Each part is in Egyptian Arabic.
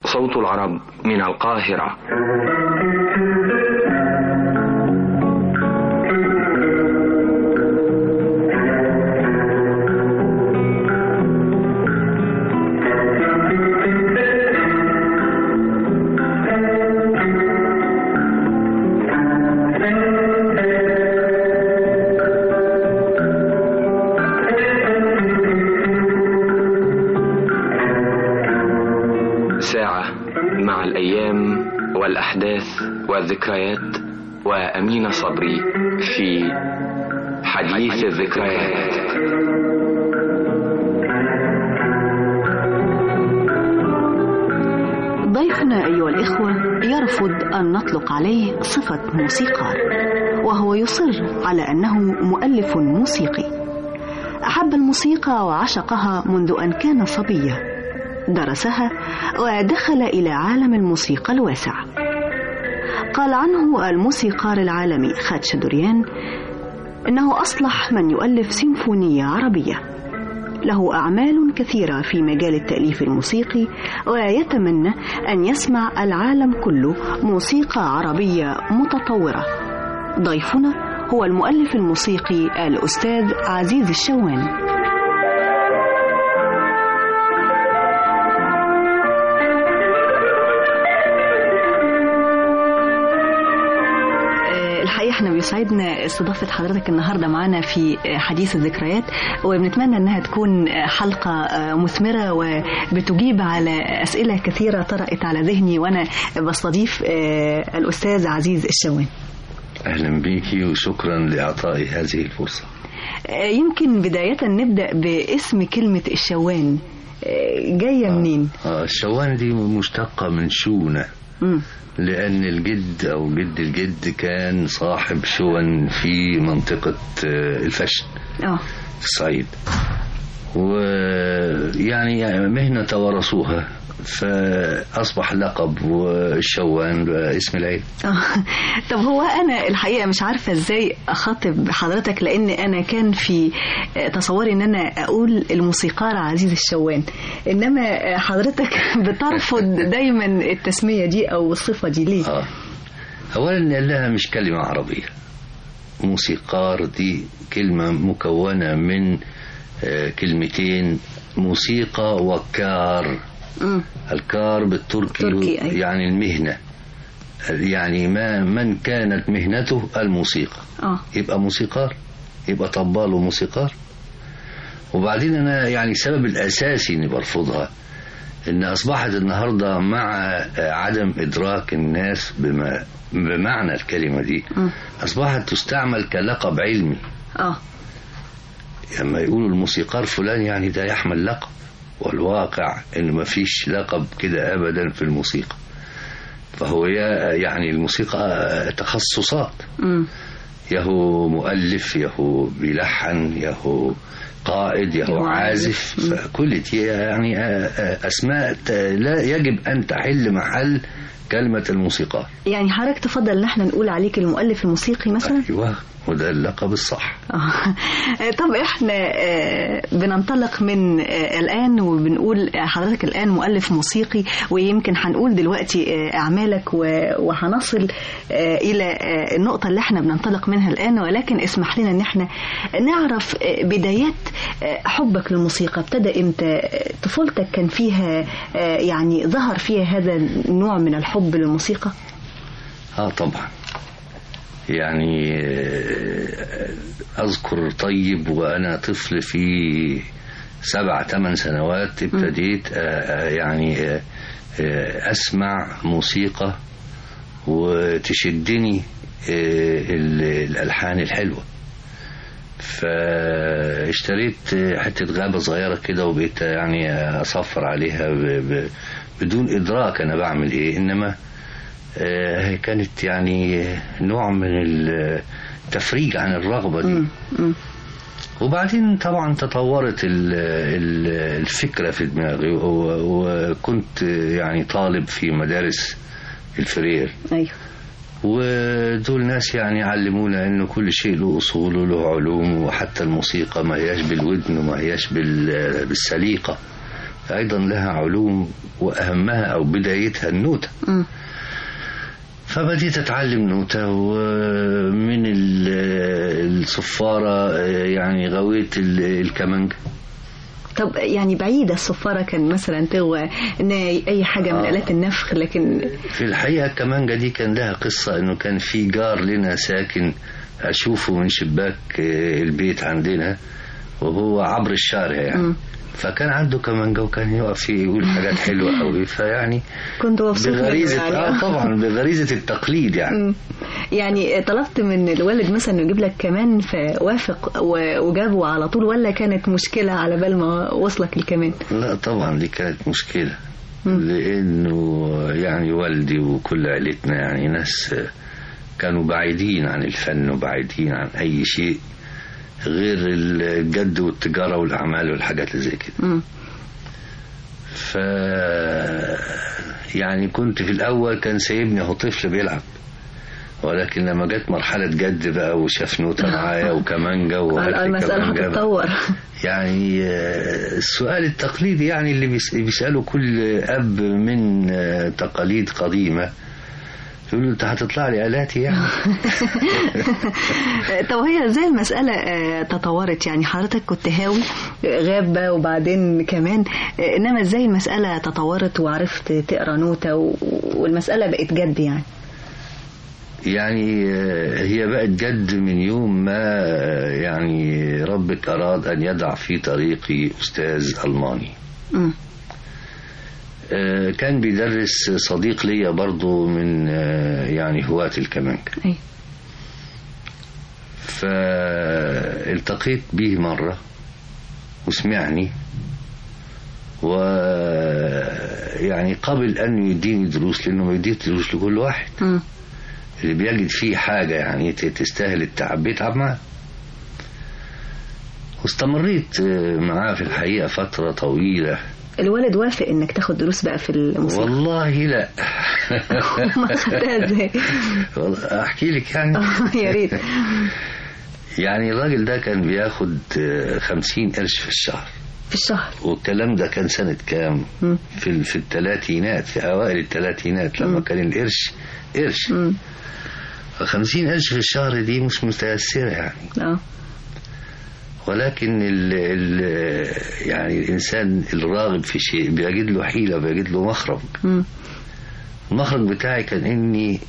صوت العرب من القاهرة ساعة مع الأيام والأحداث والذكريات وأمين صبري في حديث الذكريات ضيفنا أيها الإخوة يرفض أن نطلق عليه صفة موسيقار وهو يصر على أنه مؤلف موسيقي أحب الموسيقى وعشقها منذ أن كان صبيا درسها ودخل إلى عالم الموسيقى الواسع قال عنه الموسيقار العالمي خاتشدوريان إنه أصلح من يؤلف سيمفونية عربية له أعمال كثيرة في مجال التأليف الموسيقي ويتمنى أن يسمع العالم كله موسيقى عربية متطورة ضيفنا هو المؤلف الموسيقي الأستاذ عزيز الشوان الحقيقة احنا بيسعدنا استضافة حضرتك النهاردة معنا في حديث الذكريات وبنتمنى انها تكون حلقة مثمرة وبتجيب على اسئلة كثيرة طرأت على ذهني وانا بستضيف الاستاذ عزيز الشوان أهلا بيكي وشكرا لإعطائي هذه الفرصة يمكن بداية نبدأ باسم كلمة الشوان جاية منين؟ آه الشوان دي مشتقة من شونة مم. لأن الجد أو جد الجد كان صاحب شون في منطقة آه، الفشن اه في الصعيد ويعني مهنة توارثوها فأصبح لقب والشوان بقى اسم العيد آه. طب هو انا الحقيقه مش عارفه ازاي اخاطب حضرتك لان انا كان في تصوري ان انا اقول الموسيقار عزيز الشوان انما حضرتك بترفض دايما التسميه دي او الصفه دي ليه آه. أولا لأنها مش كلمة عربية موسيقار دي كلمة مكونة من آه، كلمتين موسيقى وكار مم. الكار بالتركي تركي، أيوة. يعني المهنة يعني ما من كانت مهنته الموسيقى اه يبقى موسيقار يبقى طبال وموسيقار وبعدين انا يعني السبب الاساسي اني برفضها ان اصبحت النهارده مع عدم ادراك الناس بما بمعنى الكلمه دي مم. اصبحت تستعمل كلقب علمي اه لما يقولوا الموسيقار فلان يعني ده يحمل لقب والواقع انه ما فيش لقب كده ابدا في الموسيقى فهو يا- يعني الموسيقى تخصصات مم. يهو مؤلف يهو بيلحن يهو قائد يهو يهو عازف عازف. فكل دي يعني آه، آه، أسماء ت- لا يجب أن تحل محل كلمة الموسيقار يعني حضرتك تفضل ان احنا نقول عليك المؤلف الموسيقي مثلا أيوة وده اللقب الصح آه. طب احنا آه، بننطلق من آه، الان وبنقول آه، حضرتك الان مؤلف موسيقي ويمكن هنقول دلوقتي آه، اعمالك و- وهنصل آه، الى آه، النقطه اللي احنا بننطلق منها الان ولكن اسمح لنا ان احنا نعرف آه، بدايات آه، حبك للموسيقى ابتدى امتى آه، طفولتك كان فيها آه، يعني ظهر فيها هذا النوع من الحب للموسيقى اه طبعا يعني آه، أذكر طيب وأنا طفل في سبع ثمان سنوات ابتديت آه، آه، يعني آه، آه، أسمع موسيقى وتشدني آه، ال- الألحان الحلوة فاشتريت حتة غابة صغيرة كده وبقيت يعني أصفر عليها ب... ب... بدون إدراك أنا بعمل إيه إنما آه، كانت يعني نوع من التفريج عن الرغبة دي مم. مم. وبعدين طبعا تطورت ال- ال- الفكرة في دماغي و- وكنت يعني طالب في مدارس الفرير ايوه ودول ناس يعني علمونا انه كل شيء له اصول وله علوم وحتى الموسيقى ما هياش بالودن وما هياش بال- بالسليقه أيضا لها علوم وأهمها أو بدايتها النوتة مم. فبديت أتعلم نوتة ومن ال- الصفارة يعني غويت ال- الكمانجة طب يعني بعيدة الصفارة كان مثلا تغوى إن أي حاجة من آه. آلات النفخ لكن في الحقيقة الكمانجة دي كان لها قصة إنه كان في جار لنا ساكن أشوفه من شباك آه، البيت عندنا وهو عبر الشارع يعني مم. فكان عنده كمانجة وكان يقف يقول حاجات حلوة قوي فيعني كنت مبسوط منه بغريزة يعني. آه طبعا بغريزة التقليد يعني مم. يعني طلبت من الوالد مثلا انه يجيب لك كمان فوافق و- وجابه على طول ولا كانت مشكلة على بال ما وصلك الكمان لا طبعا دي كانت مشكلة مم. لأنه يعني والدي وكل عائلتنا يعني ناس كانوا بعيدين عن الفن وبعيدين عن أي شيء غير الجد والتجارة والأعمال والحاجات اللي زي كده مم. ف يعني كنت في الأول كان سايبني أهو طفل بيلعب ولكن لما جت مرحلة جد بقى وشاف نوتة معايا وكمانجا وهات لي المسألة كمانجا بقى. هتتطور يعني آه، السؤال التقليدي يعني اللي بيس- بيسأله كل أب من آه، تقاليد قديمة يقول له أنت هتطلع لي آلاتي يعني طب هي ازاي المسألة آه، تطورت يعني حضرتك كنت هاوي آه، غابة وبعدين كمان آه، انما ازاي المسألة تطورت وعرفت تقرا نوتة و- والمسألة بقت جد يعني يعني آه، هي بقت جد من يوم ما آه، يعني ربك أراد أن يضع في طريقي أستاذ ألماني مم. آه، كان بيدرس صديق ليا برضو من آه، يعني هواة الكمانجة أي. فالتقيت به مرة وسمعني و يعني قبل أن يديني دروس لأنه ما يدي دروس لكل واحد مم. اللي بيجد فيه حاجة يعني ت- تستاهل التعب بيتعب معاه واستمريت آه، معاه في الحقيقة فترة طويلة الوالد وافق انك تاخد دروس بقى في الموسيقى والله لا ما خدتها ازاي والله أحكي لك يعني آه، يا ريت يعني الراجل ده كان بياخد آه، خمسين قرش في الشهر في الشهر والكلام ده كان سنة كام مم. في ال- في الثلاثينات في أوائل الثلاثينات لما مم. كان القرش قرش مم. فخمسين قرش في الشهر دي مش متأثرة يعني اه ولكن ال ال يعني الإنسان الراغب في شيء بيجد له حيلة بيجد له مخرج مم. المخرج بتاعي كان إني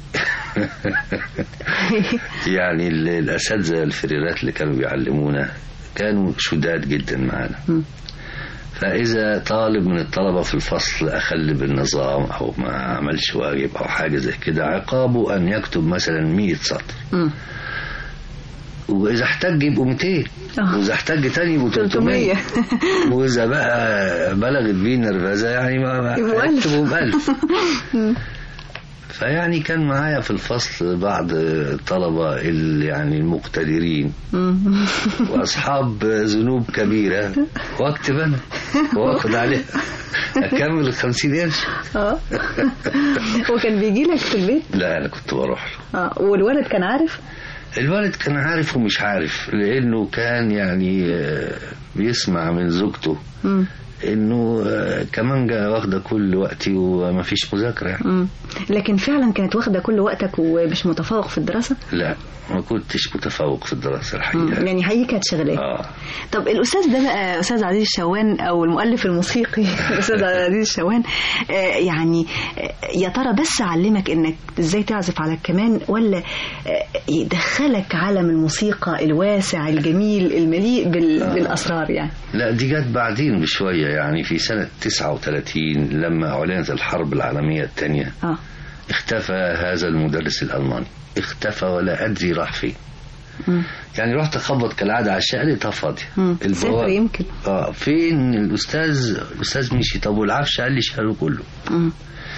يعني ال- الأساتذة الفريرات اللي كانوا بيعلمونا كانوا شداد جدا معانا مم. فإذا طالب من الطلبة في الفصل أخل بالنظام أو ما عملش واجب أو حاجة زي كده عقابه أن يكتب مثلا 100 سطر مم. وإذا احتاج يبقوا 200 آه. وإذا احتاج تاني يبقوا 300 300 وإذا بقى بلغت بيه النرفزة يعني ما ما يبقوا ألف. يكتبوا بألف مم. فيعني كان معايا في الفصل بعض الطلبة ال- يعني المقتدرين مم. وأصحاب ذنوب كبيرة وأكتب أنا وأخذ عليها أكمل الخمسين قرش اه وكان بيجي لك في البيت لا أنا كنت بروح له اه والولد كان عارف الولد كان عارف ومش عارف لأنه كان يعني آه، بيسمع من زوجته مم. إنه آه، كمانجا واخدة كل وقتي وما فيش مذاكرة يعني. مم. لكن فعلا كانت واخده كل وقتك ومش متفوق في الدراسه لا ما كنتش متفوق في الدراسة مم. الحقيقة يعني حقيقي كانت شغلاه آه طب الاستاذ ده بقى استاذ عزيز الشوان او المؤلف الموسيقي الاستاذ عزيز الشوان آه، يعني آه، يا ترى بس علمك انك ازاي تعزف على الكمان ولا آه، يدخلك عالم الموسيقى الواسع الجميل المليء بال- آه. بالاسرار يعني لا دي جت بعدين بشوية يعني في سنة 39 لما أعلنت الحرب العالمية الثانية اه اختفى هذا المدرس الألماني اختفى ولا أدري راح فين مم. يعني رحت أخبط كالعادة على الشقة لقيتها فاضية مم. سافر يمكن اه فين الأستاذ الأستاذ مشي طب والعفش قال لي شالوا كله مم.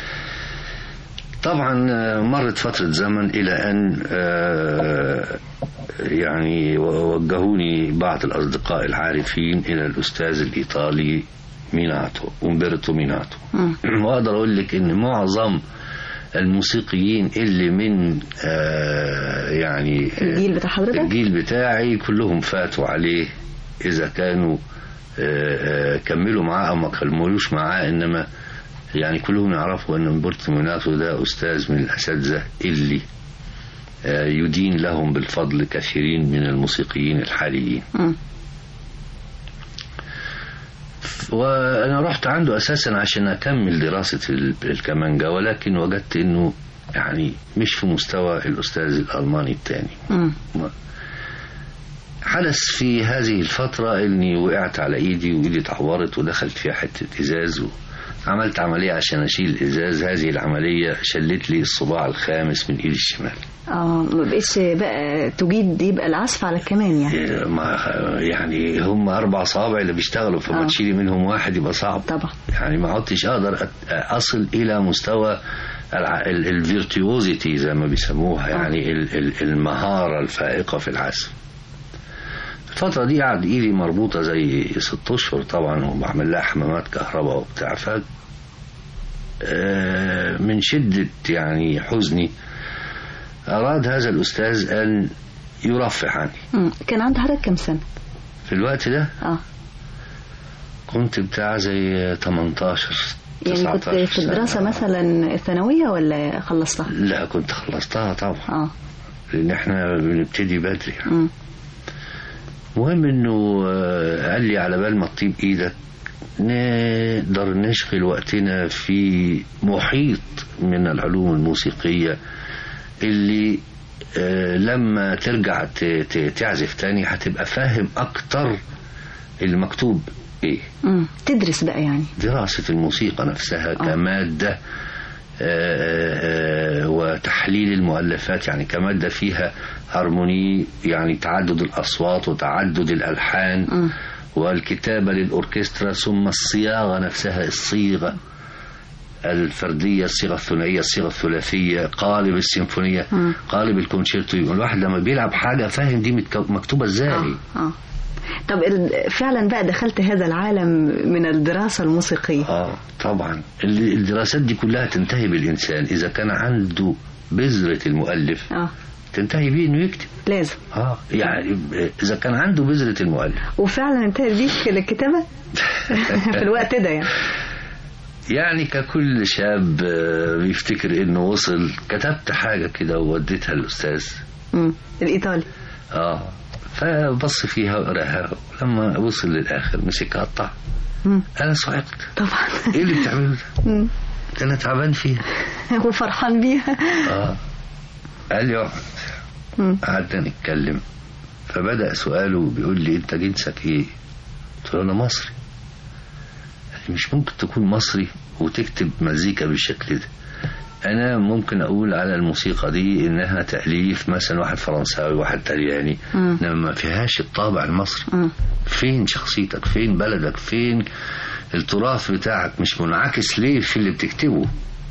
طبعا آه، مرت فترة زمن إلى أن آه، يعني وجهوني بعض الأصدقاء العارفين إلى الأستاذ الإيطالي ميناتو أمبرتو ميناتو مم. وأقدر أقول لك إن معظم الموسيقيين اللي من آه، يعني الجيل بتاع حضرتك الجيل بتاعي كلهم فاتوا عليه إذا كانوا آه، آه، كملوا معاه او ما كملوش معاه انما يعني كلهم يعرفوا ان umberto موناتو ده استاذ من الاساتذه اللي آه، يدين لهم بالفضل كثيرين من الموسيقيين الحاليين مم. وانا رحت عنده اساسا عشان اكمل دراسه ال- الكمانجا ولكن وجدت انه يعني مش في مستوى الاستاذ الالماني الثاني مم. حدث في هذه الفترة اني وقعت على ايدي وايدي اتعورت ودخلت فيها حتة ازاز وعملت عملية عشان اشيل الازاز هذه العملية شلت لي الصباع الخامس من ايدي الشمال اه ما بقتش بقى تجيد يبقى العزف على الكمان يعني إيه، ما يعني هم اربع صوابع اللي بيشتغلوا فما آه. تشيلي منهم واحد يبقى صعب طبعا يعني ما عدتش اقدر أت- اصل الى مستوى الفيرتيوزيتي زي ما بيسموها يعني ال- ال- المهارة الفائقة في العزف الفترة دي قعد ايدي مربوطة زي ست اشهر طبعا وبعمل لها حمامات كهرباء وبتاع ف آه، من شدة يعني حزني أراد هذا الأستاذ أن يرفه عني مم. كان عند حضرتك كام سنة؟ في الوقت ده اه كنت بتاع زي 18 يعني كنت 19 في الدراسة سنة. مثلا الثانوية ولا خلصتها؟ لا كنت خلصتها طبعا اه لان احنا بنبتدي بدري مم. المهم انه آه، قال لي على بال ما تطيب ايدك نقدر نشغل وقتنا في محيط من العلوم الموسيقية اللي آه، لما ترجع ت- ت- تعزف تاني هتبقى فاهم اكتر المكتوب ايه مم. تدرس بقى يعني دراسة الموسيقى نفسها كمادة آه، آه، وتحليل المؤلفات يعني كمادة فيها هارموني يعني تعدد الأصوات وتعدد الألحان مم. والكتابة للأوركسترا ثم الصياغة نفسها الصيغة الفردية الصيغة الثنائية الصيغة الثلاثية قالب السيمفونية مم. قالب الكونشيرتو يبقى الواحد لما بيلعب حاجة فاهم دي متك- مكتوبة ازاي اه اه طب ال- فعلا بقى دخلت هذا العالم من الدراسة الموسيقية اه طبعا ال- الدراسات دي كلها تنتهي بالإنسان إذا كان عنده بذرة المؤلف اه تنتهي بيه إنه يكتب لازم اه يعني إذا كان عنده بذرة المؤلف وفعلا انتهت بيك للكتابة في الوقت ده يعني يعني ككل شاب آه، بيفتكر إنه وصل كتبت حاجة كده ووديتها للأستاذ مم. الإيطالي اه فبص فيها وقراها ولما وصل للآخر مسكها قطع مم. أنا صعقت طبعا إيه اللي بتعمله ده؟ مم. ده أنا تعبان فيها وفرحان بيها اه قال لي اقعد مم. قعدنا نتكلم فبدأ سؤاله بيقول لي انت جنسك ايه قلت له انا مصري قال لي مش ممكن تكون مصري وتكتب مزيكا بالشكل ده انا ممكن اقول على الموسيقى دي انها تأليف مثلا واحد فرنساوي واحد طلياني مم. انما ما فيهاش الطابع المصري مم. فين شخصيتك فين بلدك فين التراث بتاعك مش منعكس ليه في اللي بتكتبه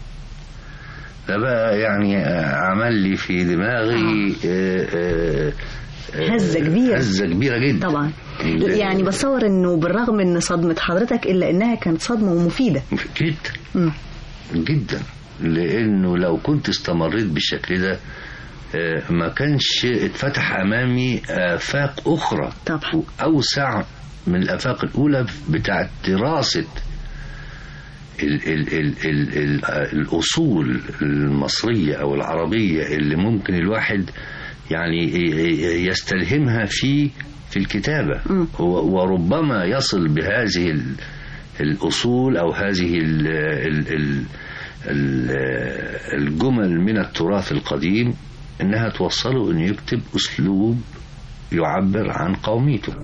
ده بقى يعني آه، عمل لي في دماغي آه، آه، آه، هزة كبيرة. هزة كبيرة جدا طبعا يعني بتصور انه بالرغم من صدمة حضرتك الا انها كانت صدمة ومفيدة جدا مم. جدا لانه لو كنت استمريت بالشكل ده آه، ما كانش اتفتح امامي افاق اخرى طبعا اوسع من الافاق الاولى بتاعت دراسه ال ال ال ال ال الاصول المصريه او العربيه اللي ممكن الواحد يعني ي- يستلهمها في في الكتابه مم. و- وربما يصل بهذه ال- الاصول او هذه ال ال ال ال الجمل من التراث القديم انها توصله انه يكتب اسلوب يعبر عن قوميته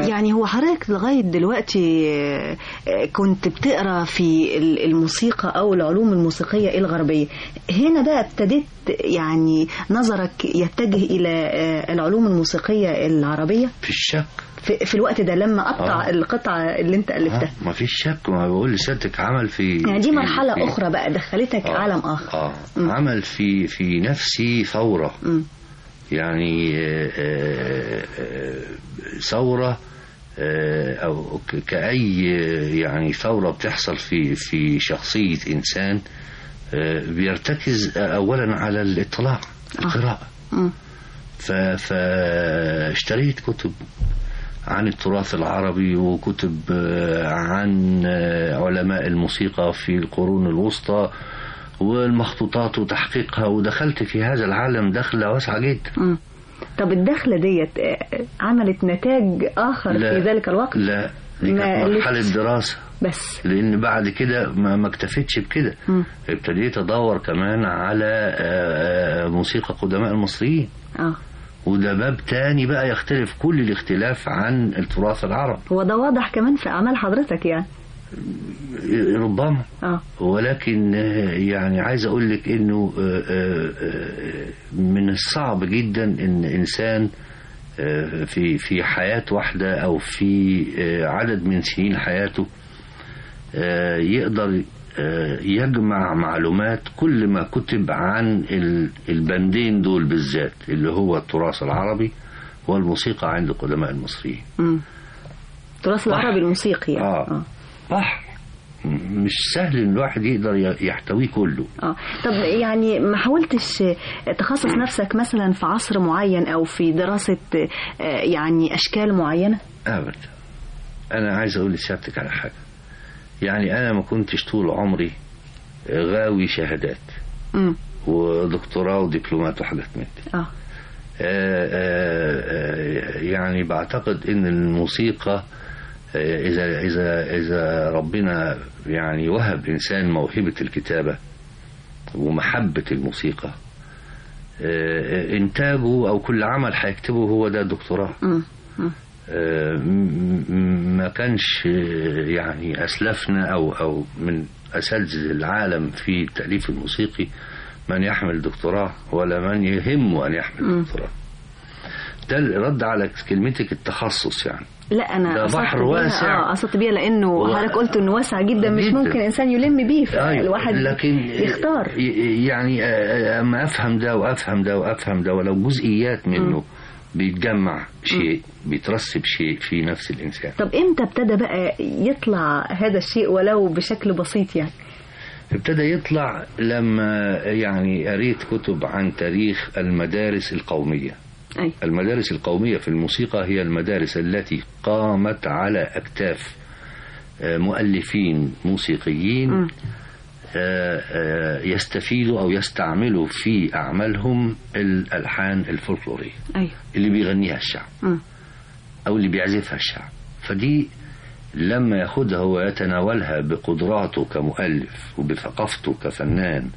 يعني هو حضرتك لغاية دلوقتي آه، آه، كنت بتقرا في ال- الموسيقى أو العلوم الموسيقية الغربية هنا بقى ابتديت يعني نظرك يتجه إلى آه، العلوم الموسيقية العربية في الشك في, في الوقت ده لما قطع آه. القطعة اللي انت ألفتها ما فيش شك ما بقول لسيادتك عمل في يعني دي في- مرحلة في- أخرى بقى دخلتك آه. عالم آخر اه مم. عمل في في نفسي ثورة مم. يعني آه، آه، آه، ثورة آه، أو ك- كأي آه، يعني ثورة بتحصل في في شخصية إنسان آه، بيرتكز أولا على الاطلاع القراءة مم. ف- فاشتريت كتب عن التراث العربي وكتب آه، عن آه، علماء الموسيقى في القرون الوسطى والمخطوطات وتحقيقها ودخلت في هذا العالم دخلة واسعة جدا مم. طب الدخلة ديت آه، عملت نتاج آخر لا. في ذلك الوقت لا دي ما كانت مرحلة قلتش. دراسة بس لأن بعد كده ما ما اكتفيتش بكده مم. ابتديت أدور كمان على آه، آه، موسيقى قدماء المصريين اه وده باب تاني بقى يختلف كل الاختلاف عن التراث العربي هو ده واضح كمان في أعمال حضرتك يعني ربما اه ولكن آه، يعني عايز اقول لك انه آه، آه، آه، من الصعب جدا ان انسان آه، في في حياة واحدة او في آه، عدد من سنين حياته آه، يقدر آه، يجمع معلومات كل ما كتب عن ال- البندين دول بالذات اللي هو التراث العربي والموسيقى عند قدماء المصريين مم. التراث العربي الموسيقي يعني. آه. بحر م- مش سهل ان الواحد يقدر ي- يحتويه كله اه طب يعني ما حاولتش تخصص نفسك مثلا في عصر معين او في دراسة آه، يعني اشكال معينة ابدا انا عايز اقول لسيادتك على حاجه يعني انا ما كنتش طول عمري غاوي شهادات امم ودكتوراه ودبلومات وحاجات من دي اه آه، آه، آه، يعني بعتقد ان الموسيقى آه، اذا اذا اذا ربنا يعني وهب انسان موهبه الكتابه ومحبه الموسيقى آه، انتاجه او كل عمل هيكتبه هو ده دكتوراه امم آه، م- م- ما كانش آه، يعني اسلفنا او او من اساتذه العالم في التاليف الموسيقي من يحمل دكتوراه ولا من يهمه ان يحمل دكتوراه ده الرد على كلمتك التخصص يعني لا انا ده قصدت بحر بيها- واسع. اه قصدت بيها لانه و- حضرتك قلت انه واسع جدا مش جداً. ممكن انسان يلم بيه أيوة، فالواحد لكن يختار ي- يعني آه، اما افهم ده وافهم ده وافهم ده ولو جزئيات منه بيتجمع شيء بيترسب شيء في نفس الانسان طب امتى ابتدى بقى يطلع هذا الشيء ولو بشكل بسيط يعني ابتدى يطلع لما يعني قريت كتب عن تاريخ المدارس القومية اي المدارس القومية في الموسيقى هي المدارس التي قامت على أكتاف آه، مؤلفين موسيقيين مم. آه، آه، يستفيدوا أو يستعملوا في أعمالهم الألحان الفولكلورية ايوه اللي بيغنيها الشعب مم. أو اللي بيعزفها الشعب فدي لما ياخدها ويتناولها بقدراته كمؤلف وبثقافته كفنان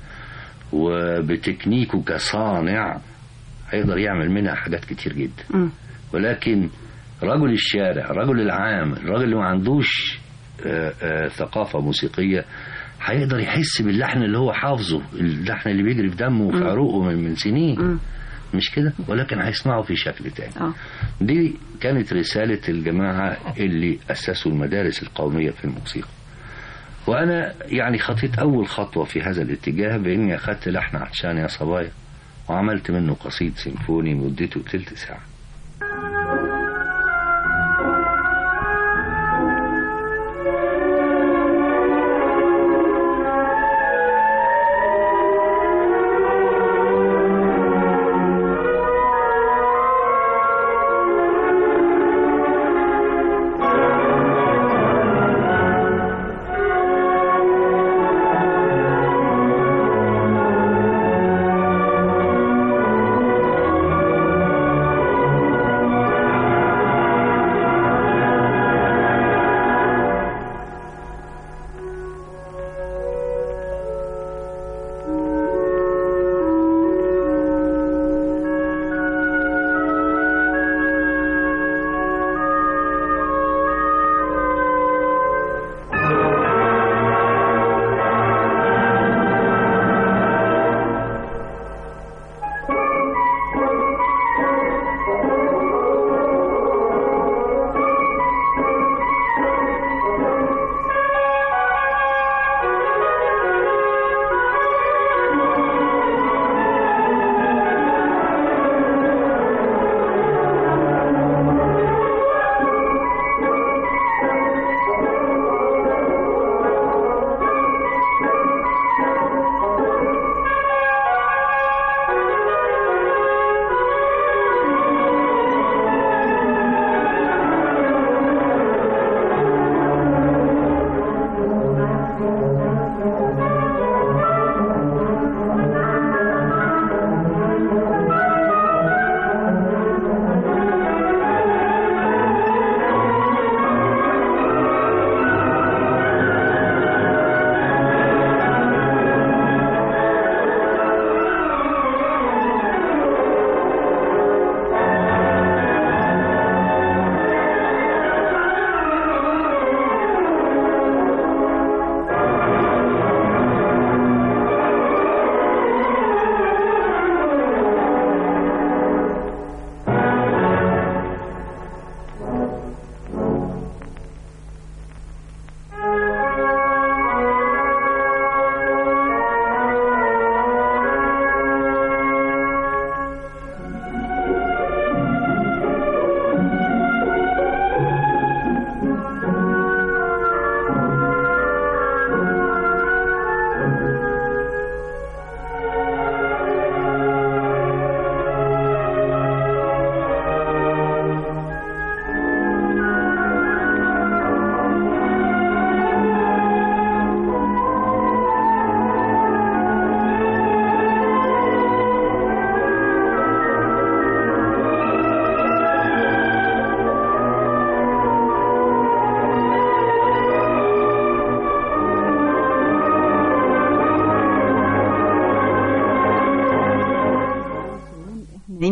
وبتكنيكه كصانع هيقدر يعمل منها حاجات كتير جدا مم. ولكن رجل الشارع رجل العام الراجل اللي ما عندوش آه، آه، ثقافة موسيقية هيقدر يحس باللحن اللي هو حافظه اللحن اللي بيجري في دمه وفي عروقه من, من سنين مم. مش كده ولكن هيسمعه في شكل تاني اه دي كانت رسالة الجماعة اللي أسسوا المدارس القومية في الموسيقى وأنا يعني خطيت أول خطوة في هذا الاتجاه بإني أخذت لحن عطشان يا صبايا وعملت منه قصيد سيمفوني مدته تلت ساعة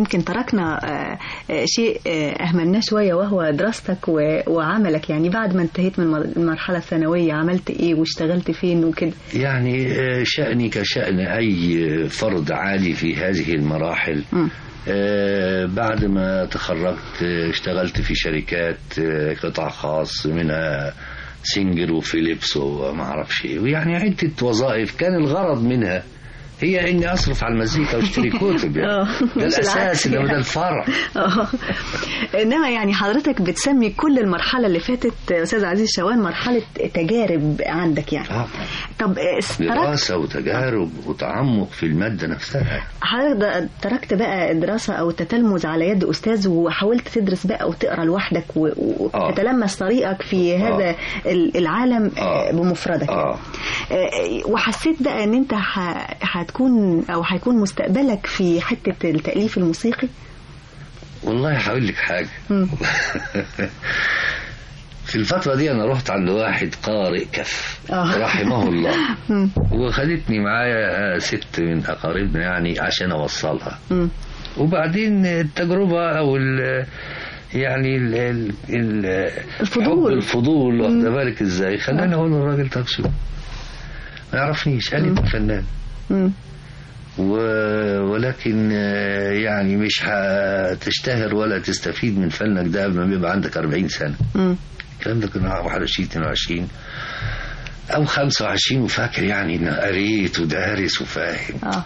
يمكن تركنا آه، آه، شيء آه، أهملناه شوية وهو دراستك و- وعملك يعني بعد ما انتهيت من المر- المرحلة الثانوية عملت إيه واشتغلت فين وكده يعني آه، شأني كشأن أي فرد عادي في هذه المراحل مم. آه، بعد ما تخرجت آه، اشتغلت في شركات آه، قطاع خاص منها سينجر وفيليبس وما اعرفش ايه ويعني عدة وظائف كان الغرض منها هي اني اصرف على المزيكا واشتري كتب يعني آه، ده مش العكس الاساس انما يعني. ده الفرع آه. انما يعني حضرتك بتسمي كل المرحله اللي فاتت آه، استاذ عزيز شوان مرحله تجارب عندك يعني آه. طب آه، تركت دراسة وتجارب وتعمق في المادة نفسها حضرتك ده- تركت بقى الدراسه او التتلمذ على يد استاذ وحاولت تدرس بقى وتقرا لوحدك و- آه. وتتلمس طريقك في هذا ال- العالم آه، آه. بمفردك آه. آه، وحسيت بقى ان انت ح- هتكون او هيكون مستقبلك في حته التاليف الموسيقي والله هقول لك حاجة مم. في الفترة دي أنا رحت عند واحد قارئ كف آه. رحمه الله مم. وخدتني معايا آه، ست من أقاربنا يعني عشان أوصلها مم. وبعدين التجربة أو ال يعني ال ال ال الفضول. حب الفضول واخد بالك ازاي خلاني اقول للراجل طب شو ما يعرفنيش قال لي انت فنان مم. و... ولكن آه، يعني مش هتشتهر ولا تستفيد من فنك ده قبل ما بيبقى عندك 40 سنة مم. الكلام ده كان 21 22 او 25 وفاكر يعني ان قريت ودارس وفاهم اه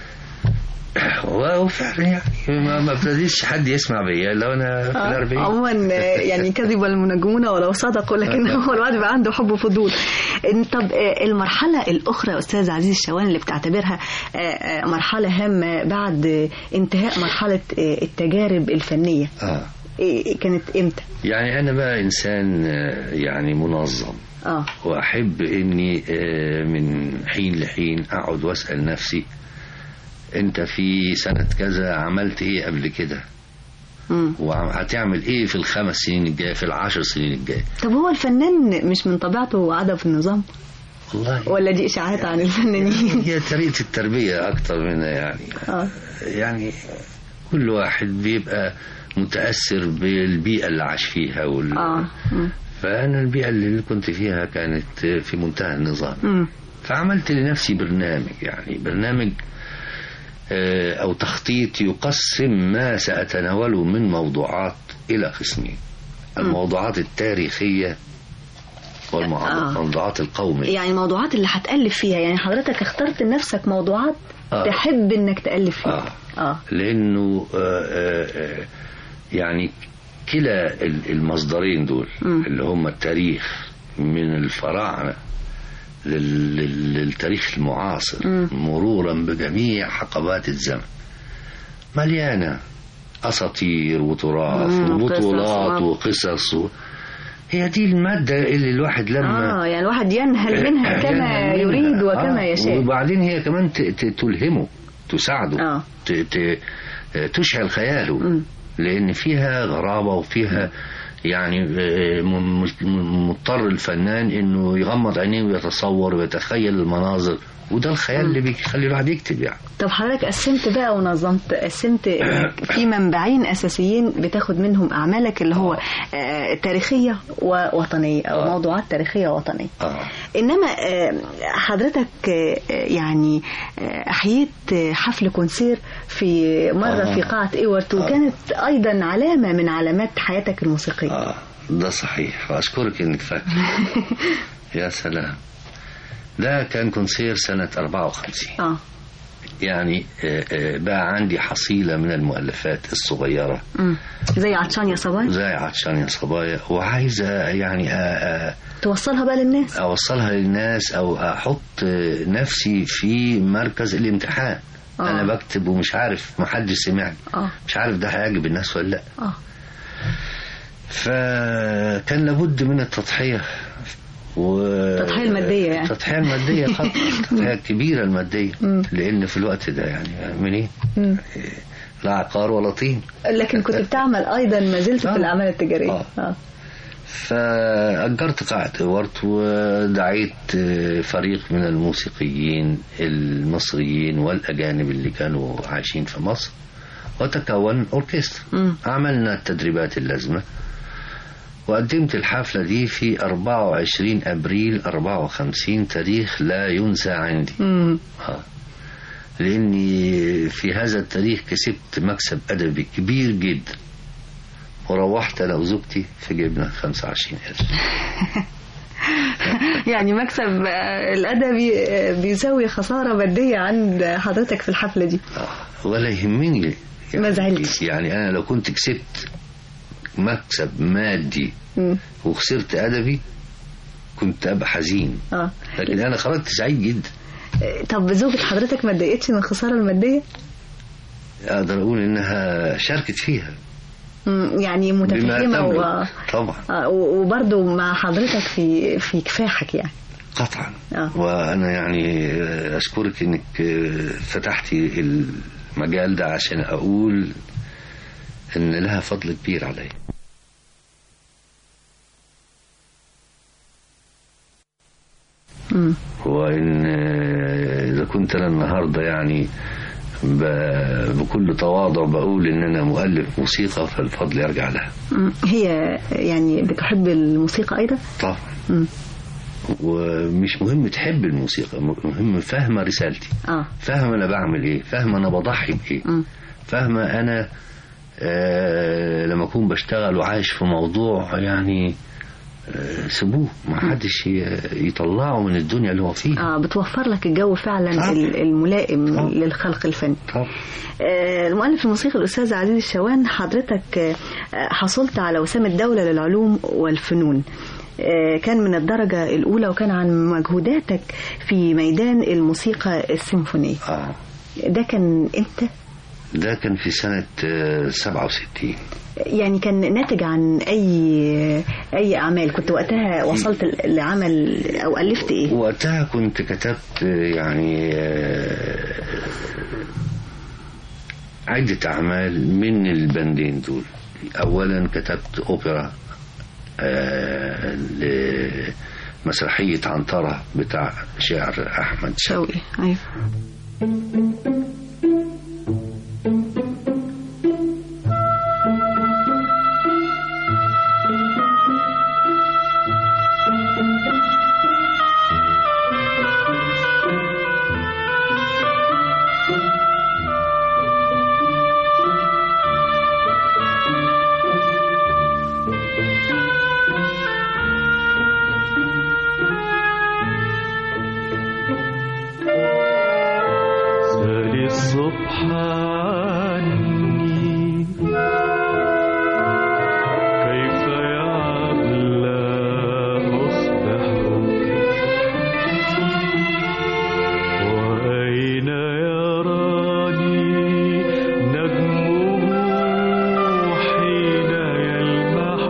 وفعلا يعني ما, ما ابتديش حد يسمع بيا لو انا في آه، الأربعين عموما آه، يعني كذب المنجمون ولو صدقوا لكن هو الواحد بيبقى عنده حب وفضول إن- طب آه، المرحلة الأخرى يا أستاذ عزيز الشوان اللي بتعتبرها آه، آه، مرحلة هامة بعد آه، انتهاء مرحلة آه، التجارب الفنية اه إيه- كانت إمتى؟ يعني انا بقى انسان آه، يعني منظم اه واحب اني آه، من حين لحين اقعد واسال نفسي انت في سنه كذا عملت ايه قبل كده مم. وهتعمل ايه في الخمس سنين الجايه في العشر سنين الجايه طب هو الفنان مش من طبيعته عدم في النظام والله ولا دي إشاعات عن الفنانين؟ هي طريقه التربيه اكتر منها يعني اه يعني كل واحد بيبقى متاثر بالبيئه اللي عاش فيها وال... اه مم. فانا البيئه اللي كنت فيها كانت في منتهى النظام مم. فعملت لنفسي برنامج يعني برنامج آه، أو تخطيط يقسم ما سأتناوله من موضوعات إلى قسمين الموضوعات التاريخية آه. والموضوعات القومية يعني الموضوعات اللي هتألف فيها يعني حضرتك اخترت لنفسك موضوعات آه. تحب انك تألف فيها آه. اه لأنه آه، آه، آه، يعني كلا ال- المصدرين دول مم. اللي هم التاريخ من الفراعنة لل- لل- للتاريخ المعاصر مم. مرورا بجميع حقبات الزمن مليانة أساطير وتراث مم، وبطولات وقصص. وقصص و... هي دي المادة اللي الواحد لما اه يعني الواحد ينهل منها كما ينهل يريد منها. وكما آه. يشاء وبعدين هي كمان ت- ت- تلهمه تساعده اه ت- ت- تشعل خياله مم. لأن فيها غرابة وفيها يعني آه، م- م- مضطر الفنان انه يغمض عينيه ويتصور ويتخيل المناظر وده الخيال اللي بيخلي الواحد يكتب يعني طب حضرتك قسمت بقى ونظمت قسمت إنك في منبعين اساسيين بتاخد منهم اعمالك اللي هو آه تاريخيه ووطنيه او آه. موضوعات تاريخيه ووطنيه اه انما آه، حضرتك آه، يعني آه، احييت آه، حفل كونسير في مره آه. في قاعه ايورت وكانت ايضا علامه من علامات حياتك الموسيقيه اه ده صحيح واشكرك انك فاكر يا سلام ده كان كونسير سنة 54 اه يعني آه، آه، بقى عندي حصيلة من المؤلفات الصغيرة مم. زي عطشان يا صباح زي عطشان يا صبايا وعايزة يعني آه، آه، توصلها بقى للناس أوصلها للناس أو أحط آه، نفسي في مركز الامتحان آه. أنا بكتب ومش عارف محدش سمعني اه مش عارف ده هيعجب الناس ولا لأ اه فكان لابد من التضحية و... التضحية المادية يعني. التضحية المادية خطأ التضحية الكبيرة المادية مم. لأن في الوقت ده يعني منين مم. لا عقار ولا طين لكن كنت بتعمل ايضا ما زلت آه. في الاعمال التجاريه آه. اه فأجرت قاعة إيوارت ودعيت فريق من الموسيقيين المصريين والأجانب اللي كانوا عايشين في مصر وتكون أوركسترا مم. عملنا التدريبات اللازمة وقدمت الحفلة دي في 24 أبريل 54 تاريخ لا ينسى عندي مم. آه. لأني في هذا التاريخ كسبت مكسب أدبي كبير جدا وروحت أنا وزوجتي في جيبنا 25 ألف يعني مكسب آه، الأدبي آه، بيساوي خسارة مادية عند حضرتك في الحفلة دي آه. ولا يهمني ما زعلتش. يعني أنا لو كنت كسبت مكسب مادي مم. وخسرت أدبي كنت أبقى حزين اه لكن أنا خرجت سعيد جدا آه، طب زوجة حضرتك ما اتضايقتش من الخسارة المادية؟ أقدر أقول إنها شاركت فيها مم، يعني بما متفهمة و... تملك طبعا آه، و- وبرضه مع حضرتك في في كفاحك يعني قطعا آه. وانا يعني اشكرك انك فتحتي المجال ده عشان اقول ان لها فضل كبير عليا مم. وان اذا كنت انا النهارده يعني ب- بكل تواضع بقول ان انا مؤلف موسيقى فالفضل يرجع لها مم. هي يعني بتحب الموسيقى أيضا؟ طبعا مم. ومش مهم تحب الموسيقى مهم فاهمه رسالتي اه فاهمه انا بعمل ايه فاهمه انا بضحي بايه مم. فاهمة أنا آه لما أكون بشتغل وعايش في موضوع يعني آه سيبوه ما حدش ي- يطلعه من الدنيا اللي هو فيها اه بتوفر لك الجو فعلا طبعا. ال- الملائم طبعا. للخلق الفني طب آه، المؤلف الموسيقي الأستاذ عزيز الشوان حضرتك آه، حصلت على وسام الدولة للعلوم والفنون آه، كان من الدرجة الأولى وكان عن مجهوداتك في ميدان الموسيقى السيمفونية آه ده كان إمتى؟ ده كان في سنة آه 67 يعني كان ناتج عن أي أي أعمال كنت وقتها وصلت ل- لعمل أو ألفت إيه؟ وقتها كنت كتبت آه، يعني آه عدة أعمال من البندين دول أولا كتبت أوبرا آه لمسرحية عنترة بتاع شاعر أحمد شوقي شوقي أيوه سالي الصبح عني كيف يعلى أصبح وأين يراني نجمه حين يلمح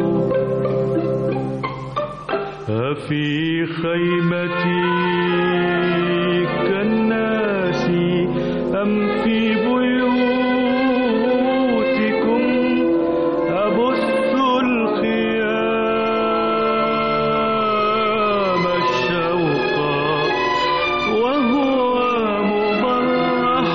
أفي خيمتي كالناس أم في بيوتكم أبث الخيام الشوق وهو مبرح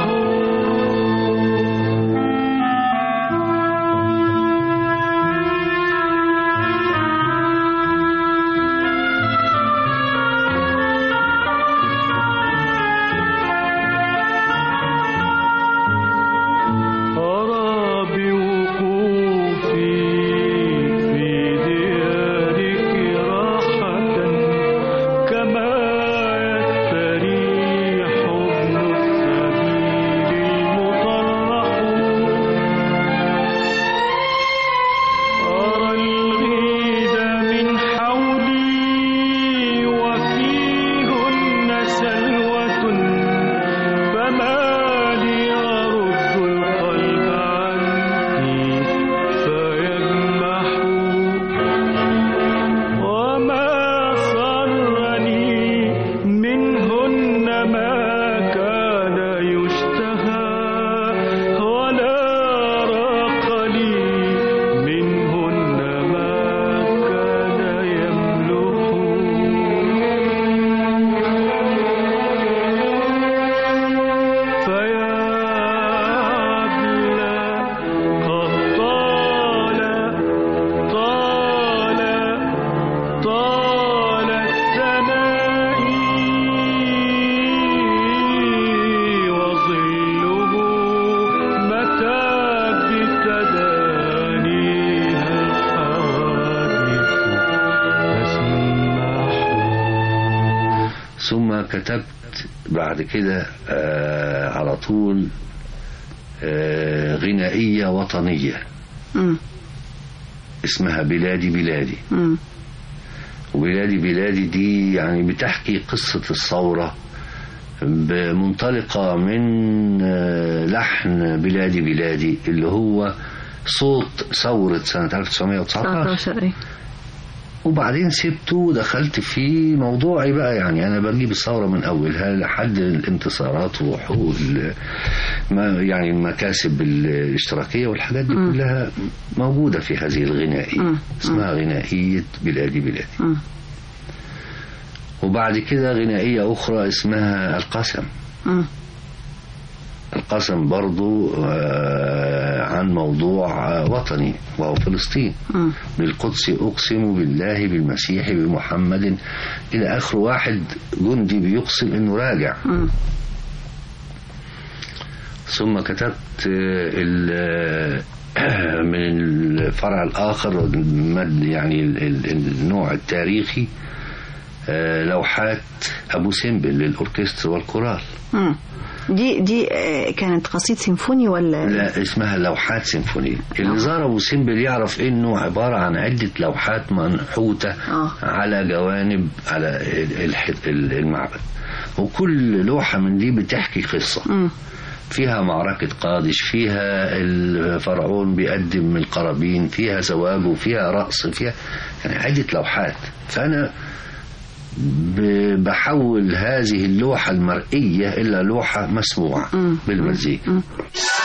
ثم كتبت بعد كده آه على طول آه غنائية وطنية مم. اسمها بلادي بلادي مم. وبلادي بلادي دي يعني بتحكي قصة الثورة منطلقة من آه، لحن بلادي بلادي اللي هو صوت ثورة سنة 1919 19 ايه وبعدين سبته ودخلت في موضوعي بقى يعني انا بجيب الثوره من اولها لحد الانتصارات وحقوق ال- ما يعني المكاسب الاشتراكيه والحاجات دي مم. كلها موجوده في هذه الغنائيه مم. اسمها غنائيه بلادي بلادي مم. وبعد كده غنائيه اخرى اسمها القسم مم. القسم برضو آه، عن موضوع آه، وطني وهو فلسطين مم. بالقدس أقسم بالله بالمسيح بمحمد إلى آخر واحد جندي بيقسم إنه راجع مم. ثم كتبت آه، ال- آه، من الفرع الآخر المد يعني ال- ال- النوع التاريخي آه، لوحات أبو سمبل للأوركسترا والكورال مم. دي دي آه، كانت قصيد سيمفوني ولا لا اسمها لوحات سيمفونية اللي زار أبو سمبل يعرف إنه عبارة عن عدة لوحات منحوتة آه. على جوانب على ال- الح- ال- المعبد وكل لوحة من دي بتحكي قصة مم. فيها معركة قادش فيها الفرعون بيقدم القرابين فيها زواج فيها رقص فيها يعني عدة لوحات فأنا ب- بحول هذه اللوحة المرئية إلى لوحة مسموعة مم. بالمزيكا مم.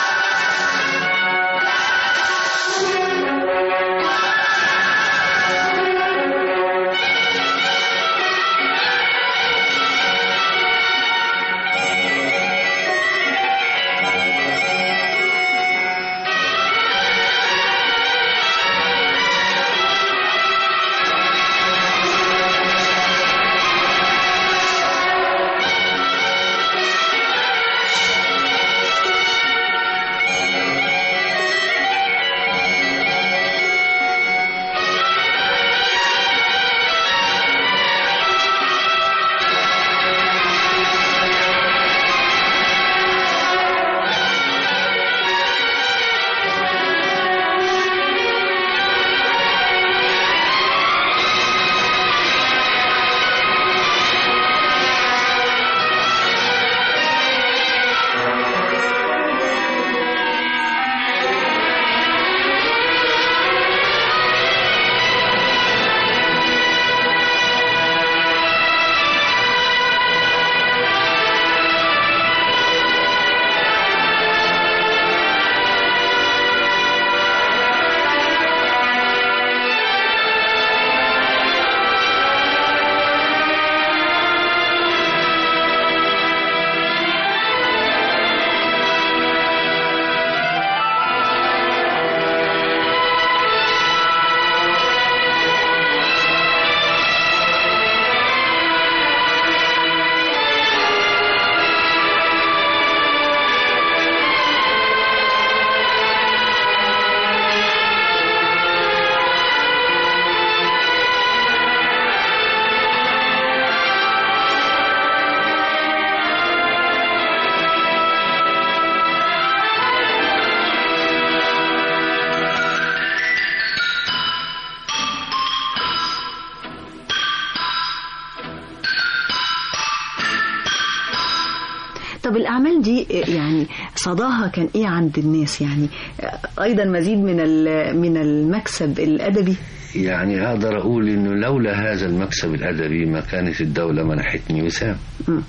طب الأعمال دي يعني صداها كان إيه عند الناس يعني أيضا مزيد من ال- من المكسب الأدبي يعني أقدر أقول إنه لولا هذا المكسب الأدبي ما كانت الدولة منحتني وسام مم.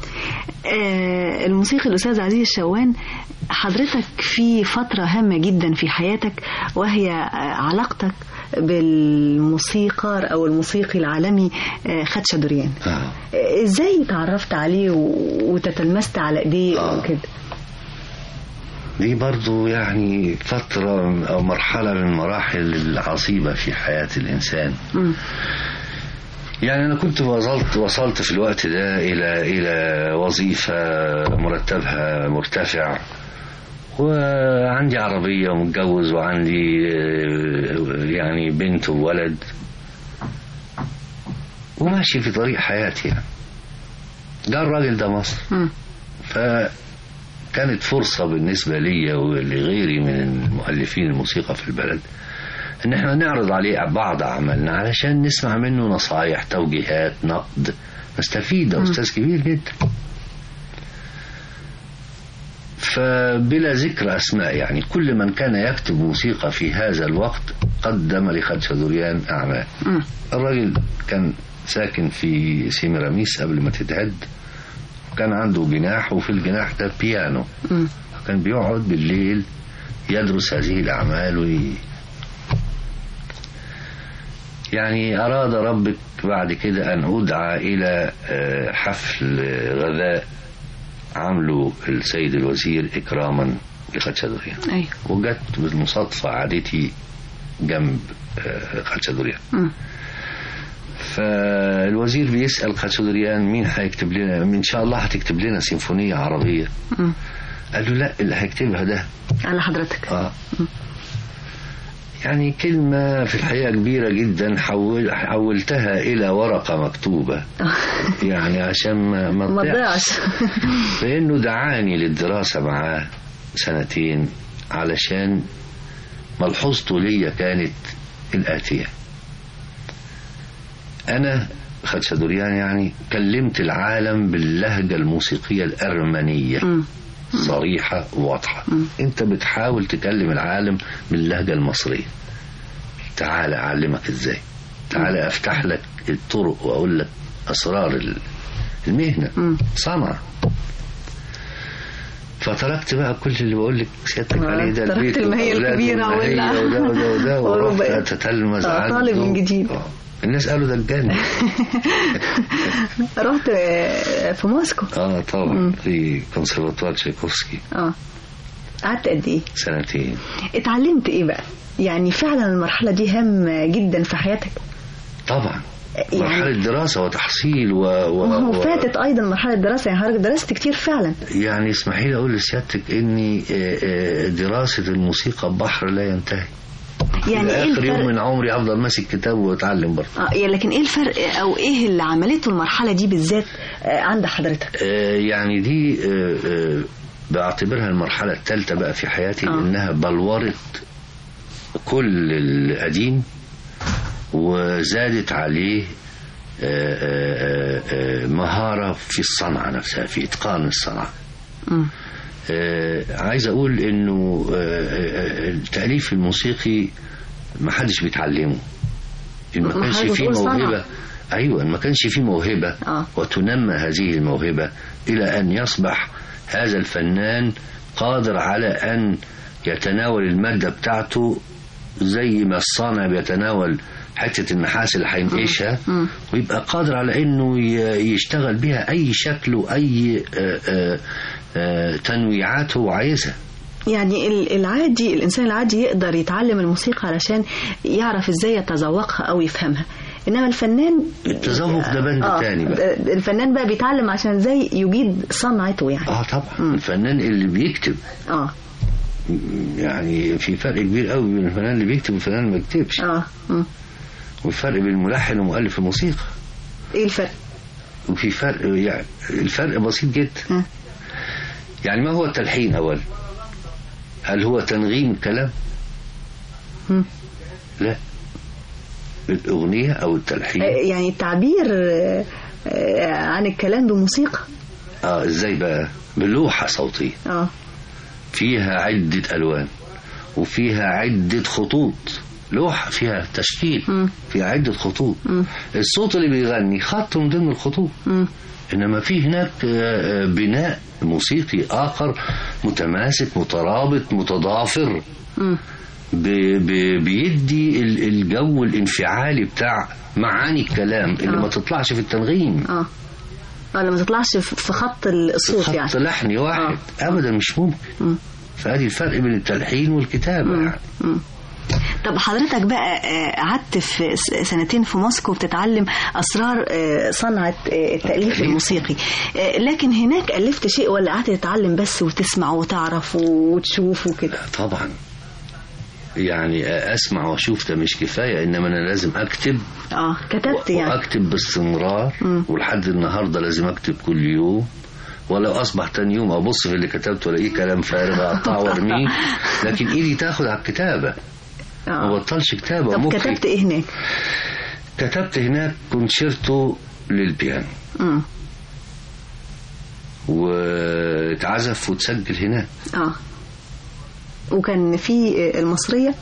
آه، الموسيقي الأستاذ عزيز الشوان حضرتك في فترة هامة جدا في حياتك وهي آه، علاقتك بالموسيقار أو الموسيقي العالمي آه، خدشة دوريان آه. آه، إزاي تعرفت عليه و- وتتلمست على إيديه آه. وكده دي برضو يعني فترة أو مرحلة من المراحل العصيبة في حياة الإنسان مم. يعني أنا كنت وصلت وصلت في الوقت ده إلى إلى وظيفة مرتبها مرتفع وعندي عربية ومتجوز وعندي آه، يعني بنت وولد وماشي في طريق حياتي يعني جه الراجل ده مصر مم. فكانت فرصة بالنسبة لي ولغيري من المؤلفين الموسيقى في البلد ان احنا نعرض عليه بعض اعمالنا علشان نسمع منه نصايح توجيهات نقد نستفيد ده استاذ كبير جدا فبلا ذكر اسماء يعني كل من كان يكتب موسيقى في هذا الوقت قدم لخدشدوريان اعمال مم. الراجل كان ساكن في سيميراميس قبل ما تتهد كان عنده جناح وفي الجناح ده بيانو مم. كان بيقعد بالليل يدرس هذه الأعمال وي... يعني أراد ربك بعد كده أن أدعى إلى آه، حفل غذاء عمله السيد الوزير إكراما لخدشدوريان ايوه وجت بالمصادفة عادتي جنب آه، خدشدوريان مم. فالوزير بيسأل خدشدوريان مين هيكتب لنا ان شاء الله هتكتب لنا سيمفونية عربية مم. قال له لا اللي هيكتبها ده على حضرتك اه يعني كلمة في الحقيقة كبيرة جدا حول حولتها إلى ورقة مكتوبة يعني عشان ما ما ما تضيعش. تضيعش لأنه دعاني للدراسة معاه سنتين علشان ملحوظته ليا كانت الآتية أنا خدشدوريان يعني كلمت العالم باللهجة الموسيقية الأرمنية مم. صريحة وواضحة انت بتحاول تكلم العالم باللهجة المصرية تعال اعلمك ازاي تعال افتح لك الطرق واقول لك اسرار ال- المهنة مم. صنعة فتركت بقى كل اللي بقول لك سيادتك آه، عليه ده تركت البيت المهية والأولاد الكبيرة والمهية ولا- وده وده وده ورحت وربع- اتتلمذ آه، عنده. طالب من جديد. آه. الناس قالوا ده اتجنن رحت آه، في موسكو اه طبعا في كونسرفاتوار تشايكوفسكي اه قعدت قد ايه سنتين اتعلمت ايه بقى يعني فعلا المرحله دي هامه جدا في حياتك طبعا يعني- مرحلة دراسة وتحصيل و... و... ما هو و- فاتت ايضا مرحله دراسه يعني حضرتك درست كتير فعلا يعني اسمحي لي أقول لسيادتك إني آه، آه، دراسة الموسيقى بحر لا ينتهي يعني في ايه آخر يوم الفرق من عمري أفضل ماسك كتاب وأتعلم برضه اه يعني لكن ايه الفرق او ايه اللي عملته المرحله دي بالذات آه، عند حضرتك آه، يعني دي آه، آه، بعتبرها المرحلة الثالثة بقى في حياتي آه. إنها بلورت كل القديم وزادت عليه آه، آه، آه، مهارة في الصنعة نفسها في إتقان الصنعة مم. آه، عايز اقول انه آه، آه، التاليف الموسيقي ما حدش بيتعلمه إن ما ما كانش حضرتك فيه بتقول صنعة. موهبه ايوه إن ما كانش فيه موهبه آه. وتنمى هذه الموهبه الى ان يصبح هذا الفنان قادر على ان يتناول الماده بتاعته زي ما الصانع بيتناول حته النحاس اللي هينقشها مم. ويبقى قادر على انه ي- يشتغل بيها اي شكل واي آه، آه، آه، تنويعات هو عايزها يعني ال- العادي الانسان العادي يقدر يتعلم الموسيقى علشان يعرف ازاي يتذوقها او يفهمها انما الفنان التذوق ده بند تاني بقى. الفنان بقى بيتعلم عشان ازاي يجيد صنعته يعني اه طبعا الفنان اللي بيكتب اه يعني في فرق كبير قوي بين الفنان اللي بيكتب والفنان اللي ما بيكتبش اه مم. والفرق بين الملحن ومؤلف الموسيقى ايه الفرق وفي فرق يعني الفرق بسيط جدا ها. يعني ما هو التلحين اولا هل هو تنغيم الكلام مم. لا الأغنية أو آه، التلحين يعني التعبير آه، آه، عن الكلام بموسيقى اه ازاي بقى بلوحة صوتية اه فيها عدة ألوان وفيها عدة خطوط لوحة فيها تشكيل مم. فيها عدة خطوط مم. الصوت اللي بيغني خط من ضمن الخطوط مم. إنما في هناك آه، آه، بناء موسيقي آخر متماسك مترابط متضافر مم. ب- ب- بيدي ال- الجو الانفعالي بتاع معاني الكلام اللي آه. ما تطلعش في التنغيم اه اه لما تطلعش في في خط الصوت يعني خط لحني واحد ابدا مش ممكن مم. فادي الفرق بين التلحين والكتابه مم. يعني مم. طب حضرتك بقى آه، قعدت في س- سنتين في موسكو بتتعلم اسرار آه، صنعه آه، التاليف الموسيقي آه، لكن هناك الفت شيء ولا قعدت تتعلم بس وتسمع وتعرف وتشوف وكده طبعا يعني اسمع واشوف ده مش كفايه انما انا لازم اكتب اه كتبت يعني واكتب باستمرار ولحد النهارده لازم اكتب كل يوم ولو اصبح تاني يوم ابص في اللي كتبته الاقيه كلام فارغ اقطعه وارميه لكن ايدي تاخد على الكتابه ما اه بطلش كتابه طب مخي كتبت ايه هناك؟ كتبت هناك كونشيرتو للبيانو مم. واتعزف وتسجل هناك اه وكان في المصرية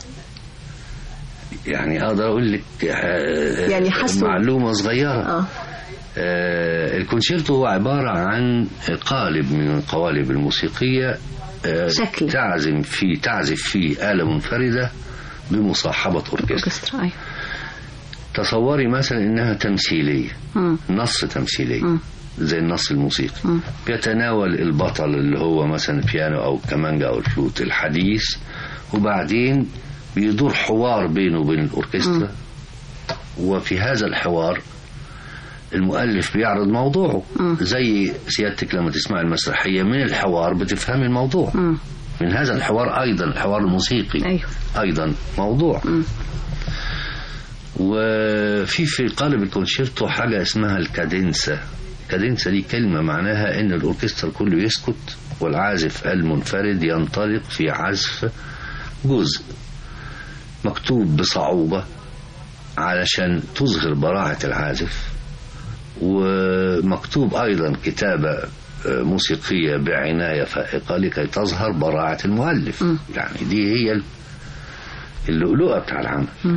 يعني اقدر اقول لك آه، يعني حسوا- معلومه صغيره اه آه، الكونشيرتو هو عباره عن قالب من القوالب الموسيقيه آه، شكل. تعزم فيه تعزف فيه آلة منفردة بمصاحبة أوركسترا اوركسترا ايوه تصوري مثلا إنها تمثيلية مم. نص تمثيلية مم. زي النص الموسيقي مم. بيتناول البطل اللي هو مثلا البيانو أو الكمانجا أو الفلوت الحديث وبعدين بيدور حوار بينه وبين الأوركسترا وفي هذا الحوار المؤلف بيعرض موضوعه مم. زي سيادتك لما تسمع المسرحية من الحوار بتفهمي الموضوع مم. من هذا الحوار أيضا الحوار الموسيقي ايوه أيضا موضوع مم. وفي في قالب الكونشيرتو حاجة اسمها الكادنسا الكادنسا دي كلمة معناها ان الاوركسترا كله يسكت والعازف المنفرد ينطلق في عزف جزء مكتوب بصعوبة علشان تظهر براعة العازف ومكتوب أيضا كتابة آه، موسيقية بعناية فائقة لكي تظهر براعة المؤلف م. يعني دي هي ال- اللؤلؤة بتاع العمل م.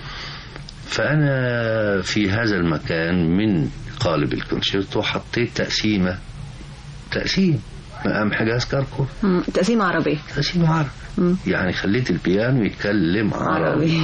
فأنا في هذا المكان من قالب الكونشيرتو حطيت تقسيمة تقسيم مقام حجاز كركور مم. تقسيمة عربية تقسيم عربي مم. يعني خليت البيانو يتكلم عربي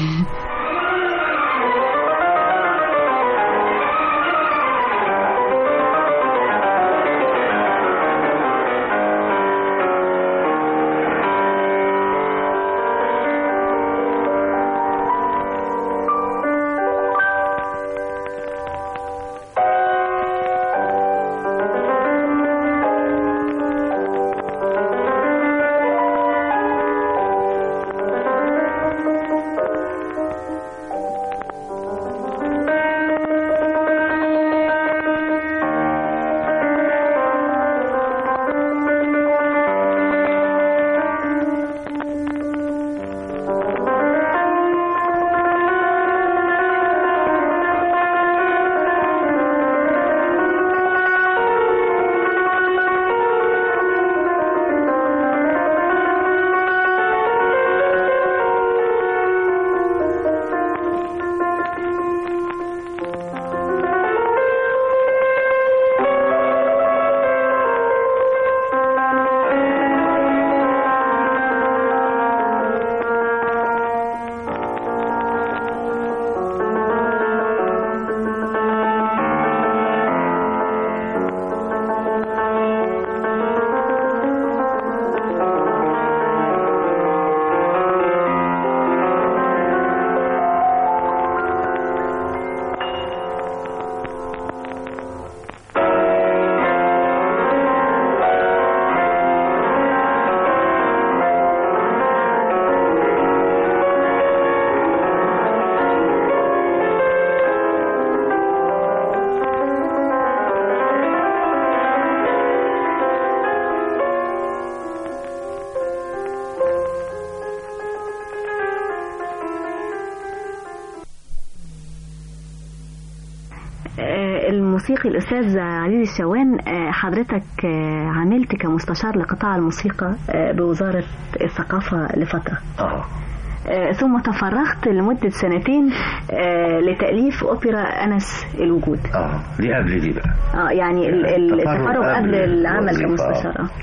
آه، الموسيقي الأستاذ عزيز الشوان آه، حضرتك آه، عملت كمستشار لقطاع الموسيقى آه، بوزارة الثقافة لفترة اه آه، ثم تفرغت لمدة سنتين آه، لتأليف أوبرا أنس الوجود اه دي قبل دي بقى اه يعني ال- ال- التفرغ التفرغ قبل قبل العمل الوظيفة، كمستشار اه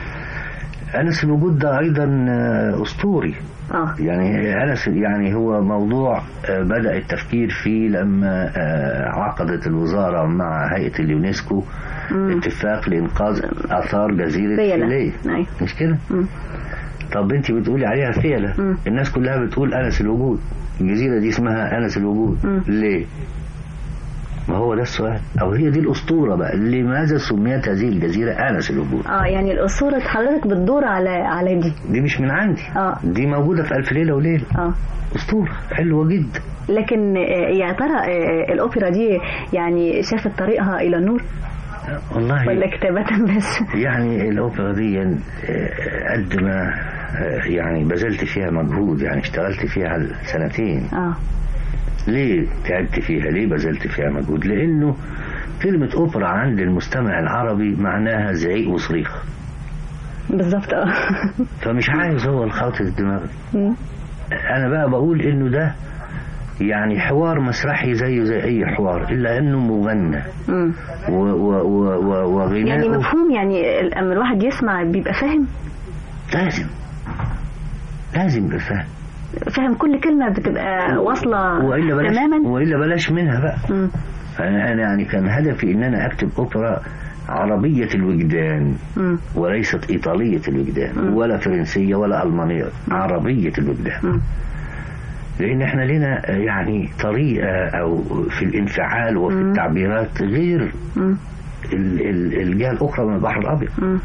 أنس الوجود ده أيضا آه، أسطوري اه يعني أنس يعني هو موضوع آه، بدأ التفكير فيه لما آه، عقدت الوزارة مع هيئة اليونسكو مم. اتفاق لإنقاذ آثار جزيرة فيلة. فيليه أيوة. مش كده؟ مم. طب انت بتقولي عليها فيلة مم. الناس كلها بتقول أنس الوجود الجزيرة دي اسمها أنس الوجود مم. ليه؟ ما هو ده السؤال او هي دي الاسطوره بقى لماذا سميت هذه الجزيره انس الوجود اه يعني الاسطوره حضرتك بتدور على على دي دي مش من عندي اه دي موجوده في الف ليله وليله اه اسطوره حلوه جدا لكن آه، يا ترى آه، الاوبرا دي يعني شافت طريقها الى النور والله ولا كتابه بس يعني الأوبرا دي آه، قد ما آه، يعني بذلت فيها مجهود يعني اشتغلت فيها سنتين اه ليه تعبت فيها ليه بذلت فيها مجهود لأنه كلمة أوبرا عند المستمع العربي معناها زعيق وصريخ بالظبط اه فمش عايز هو الخاطر الدماغ مم. أنا بقى بقول إنه ده يعني حوار مسرحي زيه زي أي حوار إلا إنه مغنى مم. و- و- و- و- وغناؤه يعني مفهوم يعني لما الواحد يسمع بيبقى فاهم لازم لازم يبقى فاهم فاهم كل كلمه بتبقى واصله والا بلاش تماما والا بلاش منها بقى مم. انا أنا يعني كان هدفي ان انا اكتب اوبرا عربية الوجدان مم. وليست إيطالية الوجدان ولا فرنسية ولا ألمانية عربية الوجدان مم. لأن احنا لنا يعني طريقة أو في الانفعال وفي التعبيرات غير مم. ال- ال- الجهة الأخرى من البحر الأبيض مم.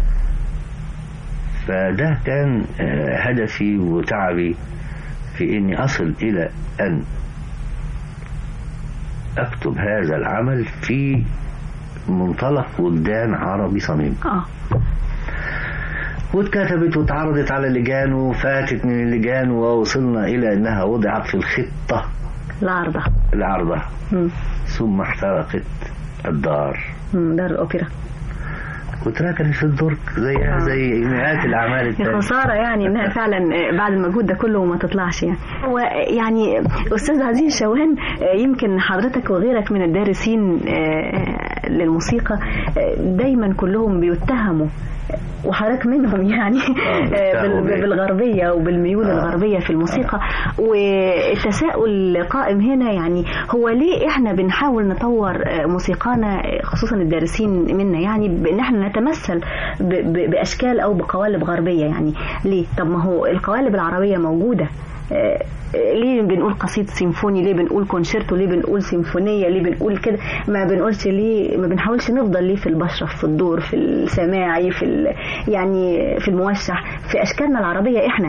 فده كان آه، هدفي وتعبي في اني اصل الى ان اكتب هذا العمل في منطلق وجدان عربي صميم اه واتكتبت واتعرضت على اللجان وفاتت من اللجان ووصلنا الى انها وضعت في الخطة العارضه العرضة مم. ثم احترقت الدار مم. دار الاوبرا واتركنت في الدرج زيها آه. زي مئات الاعمال يا التانية خسارة يعني انها فعلا بعد المجهود ده كله ما تطلعش يعني ويعني استاذ عزيز شوان يمكن حضرتك وغيرك من الدارسين آه، للموسيقى آه، دايما كلهم بيتهموا وحضرتك منهم يعني آه، بال- بيتهموا بالغربية وبالميول آه. الغربية في الموسيقى والتساؤل قائم هنا يعني هو ليه احنا بنحاول نطور آه، موسيقانا آه، خصوصا الدارسين منا يعني بان احنا نتمثل ب- ب- باشكال او بقوالب غربيه يعني ليه طب ما هو القوالب العربيه موجوده آه، آه، ليه بنقول قصيد سيمفوني ليه بنقول كونشيرتو ليه بنقول سيمفونيه ليه بنقول كده ما بنقولش ليه ما بنحاولش نفضل ليه في البشرف في الدور في السماعي في ال- يعني في الموشح في اشكالنا العربيه احنا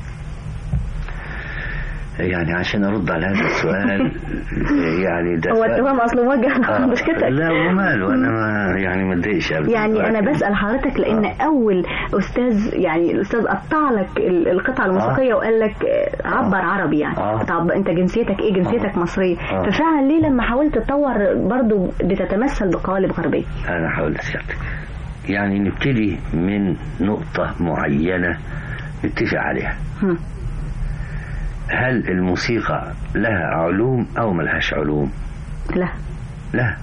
يعني عشان ارد على هذا السؤال يعني ده هو سؤال- التهام اصله موجه آه، لحضرتك لا وماله انا ما يعني ما اتضايقش أبداً. يعني انا ولكن- بسال حضرتك لان اول استاذ يعني الاستاذ قطع لك ال- القطعه الموسيقيه وقال لك آه، عبر عربي يعني آه. طب انت جنسيتك ايه جنسيتك آه. مصريه آه. ففعلا ليه لما حاولت تطور برضو بتتمثل بقوالب غربيه انا هقول لسيادتك يعني نبتدي من نقطة معينة نتفق عليها هم. هل الموسيقى لها علوم او ملهاش علوم لا لا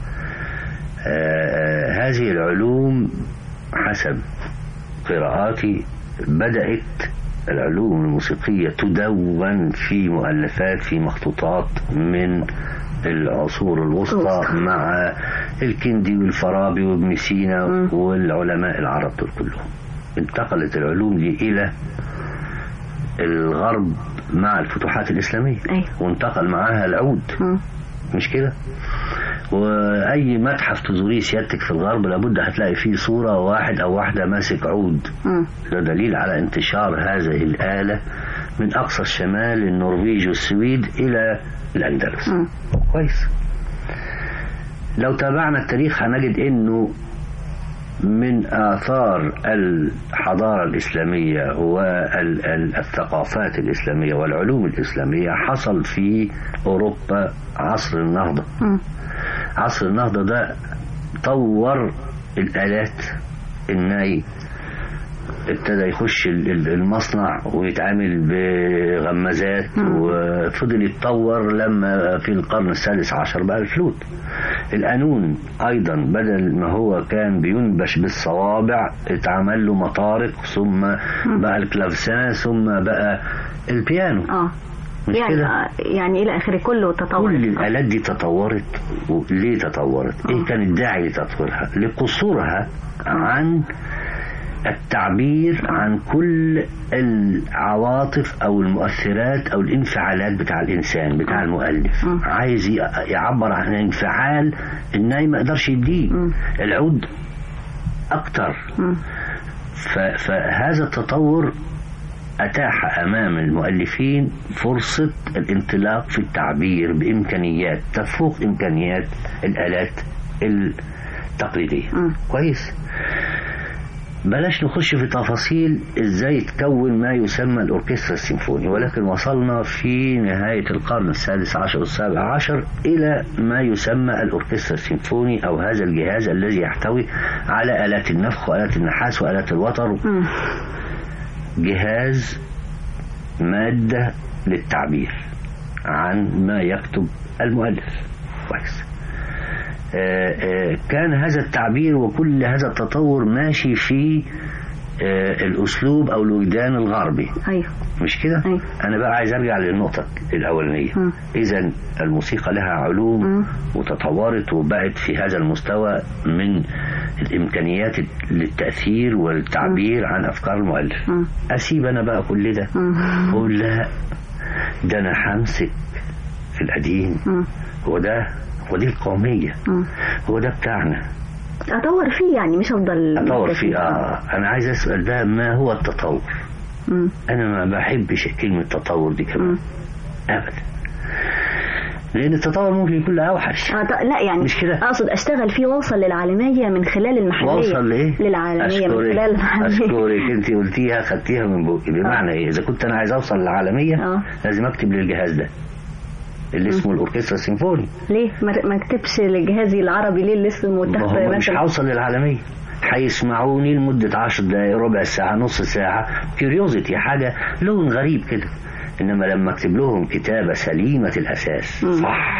آه هذه العلوم حسب قراءاتي بدأت العلوم الموسيقية تدون في مؤلفات في مخطوطات من العصور الوسطى الوسطى. مع الكندي والفارابي وابن سينا مم. والعلماء العرب دول كلهم انتقلت العلوم دي إلى الغرب مع الفتوحات الإسلامية أيوة. وانتقل معاها العود هم. مش كده واي متحف تزوريه سيادتك في الغرب لابد هتلاقي فيه صوره واحد او واحده ماسك عود هم. ده دليل على انتشار هذه الاله من اقصى الشمال النرويج والسويد الى الاندلس هم. كويس لو تابعنا التاريخ هنجد انه من آثار الحضارة الإسلامية والثقافات الإسلامية والعلوم الإسلامية حصل في أوروبا عصر النهضة هم. عصر النهضة ده طور الآلات الناي ابتدى يخش ال- ال- المصنع ويتعامل بغمازات مم. وفضل يتطور لما في القرن السادس عشر بقى الفلوت القانون ايضا بدل ما هو كان بينبش بالصوابع اتعمل له مطارق ثم بقى الكلافسان ثم بقى البيانو اه مش يعني كده؟ آه، يعني الى اخره كله تطور كل الآلات دي تطورت وليه تطورت؟ إيه آه. كان الداعي لتطويرها؟ لقصورها عن التعبير عن كل العواطف او المؤثرات او الانفعالات بتاع الانسان بتاع المؤلف مم. عايز ي- يعبر عن انفعال الناي ما يقدرش يديه مم. العود اكتر مم. ف- فهذا التطور أتاح أمام المؤلفين فرصة الانطلاق في التعبير بإمكانيات تفوق إمكانيات الآلات التقليدية مم. كويس بلاش نخش في تفاصيل ازاي تكون ما يسمى الاوركسترا السيمفوني ولكن وصلنا في نهاية القرن السادس عشر والسابع عشر الى ما يسمى الاوركسترا السيمفوني او هذا الجهاز الذي يحتوي على الات النفخ والات النحاس والات الوتر مم. جهاز مادة للتعبير عن ما يكتب المؤلف كويس آه، آه، كان هذا التعبير وكل هذا التطور ماشي في آه، الأسلوب أو الوجدان الغربي ايوه مش كده؟ أيوة. أنا بقى عايز أرجع للنقطة الأولانية مم. إذا الموسيقى لها علوم مم. وتطورت وبقت في هذا المستوى من الإمكانيات للتأثير والتعبير عن أفكار المؤلف مم. أسيب أنا بقى كل ده مم. أقول لا ده أنا همسك في القديم مم. هو ده هو دي القومية مم. هو ده بتاعنا اطور فيه يعني مش افضل أطور مكتفي. فيه آه أنا عايز أسأل بقى ما هو التطور مم. أنا ما بحبش كلمة تطور دي كمان مم. أبدا لأن التطور ممكن يكون له أوحش آه ط- لا يعني مش كده؟ اقصد اشتغل فيه واوصل للعالمية من خلال المحلية واوصل لايه؟ للعالمية من أشكرك. خلال المحلية اشكرك انت قلتيها خدتيها من بوقي بمعنى ايه؟ اذا كنت انا عايز اوصل للعالميه آه. لازم اكتب للجهاز ده اللي اسمه الاوركسترا السيمفوني ليه ما ما اكتبش لجهازي العربي ليه اللي اسمه ما تحت هو مش مثلا هوصل للعالميه هيسمعوني لمدة عشر دقايق ربع ساعة نص ساعة كيوريوزيتي حاجة لون غريب كده إنما لما أكتب لهم كتابة سليمة الأساس مم. صح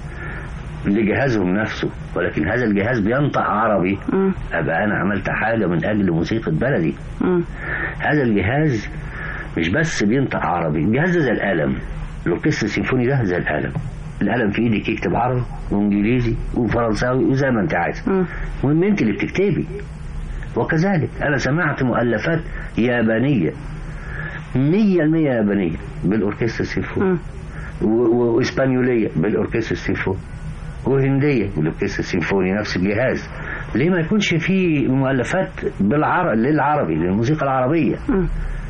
لجهازهم نفسه ولكن هذا الجهاز بينطق عربي مم. أبقى أنا عملت حاجة من أجل موسيقى بلدي مم. هذا الجهاز مش بس بينطق عربي الجهاز ده زي القلم الاوركسترا السيمفوني ده زي القلم القلم في ايدك يكتب عربي وانجليزي وفرنساوي وزي ما انت عايز مم. المهم انت اللي بتكتبي وكذلك انا سمعت مؤلفات يابانيه مية المية يابانية بالأوركسترا السيمفوني مم. و- و- وإسبانيولية بالأوركسترا السيمفوني وهندية بالأوركسترا السيمفوني نفس الجهاز ليه ما يكونش في مؤلفات بالعربي للعربي للموسيقى العربية مم.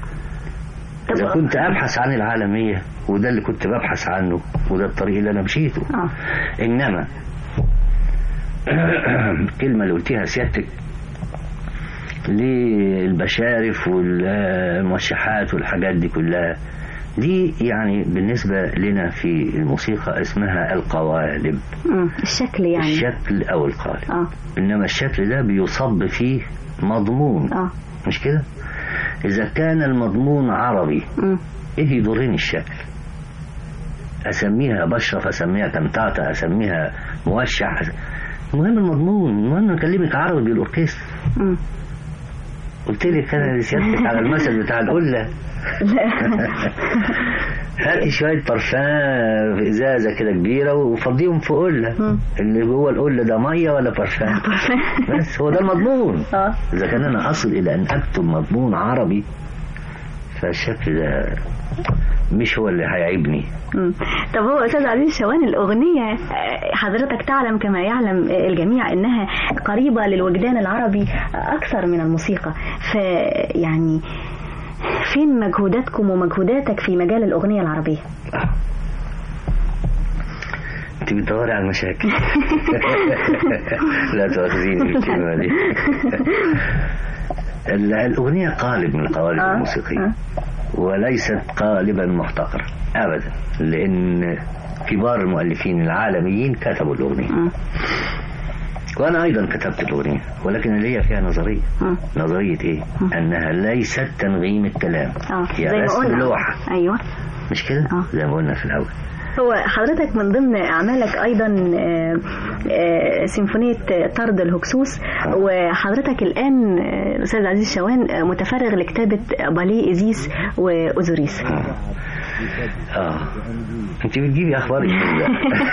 طب إذا كنت أبحث عن العالمية وده اللي كنت ببحث عنه وده الطريق اللي أنا مشيته اه إنما الكلمة اللي قلتيها سيادتك للبشارف والموشحات والحاجات دي كلها دي يعني بالنسبة لنا في الموسيقى اسمها القوالب مم. الشكل يعني الشكل أو القالب اه إنما الشكل ده بيصب فيه مضمون اه مش كده إذا كان المضمون عربي مم. إيه يضرني الشكل أسميها بشرف أسميها تمتعتة أسميها موشح المهم المضمون المهم أكلمك عربي بالأوركسترا مم. قلت لك أنا لسيادتك على المثل بتاع القلة هاتي شوية برفان في إزازة كده كبيرة وفضيهم في قلة مم. اللي جوه القلة ده مية ولا برفان بس هو ده المضمون اه إذا كان أنا أصل إلى أن أكتب مضمون عربي فالشكل ده مش هو اللي هيعيبني مم. طب هو استاذ عزيز شوان الاغنيه آه، حضرتك تعلم كما يعلم آه، الجميع انها قريبه للوجدان العربي اكثر من الموسيقى فيعني فين مجهوداتكم ومجهوداتك في مجال الاغنيه العربيه انت بتدوري على المشاكل لا تؤاخذيني بالكلمة دي ال- الأغنية قالب من القوالب آه، الموسيقية آه. وليست قالبا محتقرا أبدا لأن كبار المؤلفين العالميين كتبوا الأغنية مم. وأنا أيضا كتبت الأغنية ولكن اللي هي فيها نظرية مم. نظرية إيه؟ أنها ليست تنغيم الكلام اه هي زي ما رسم قلنا لوحة ايوه مش كده؟ آه. زي ما قلنا في الأول هو حضرتك من ضمن أعمالك أيضا آه، آه، سيمفونية طرد الهكسوس وحضرتك الآن آه، الأستاذ عزيز شوان آه، متفرغ لكتابة باليه إزيس وأوزوريس آه. اه انت بتجيبي اخبار ايه ده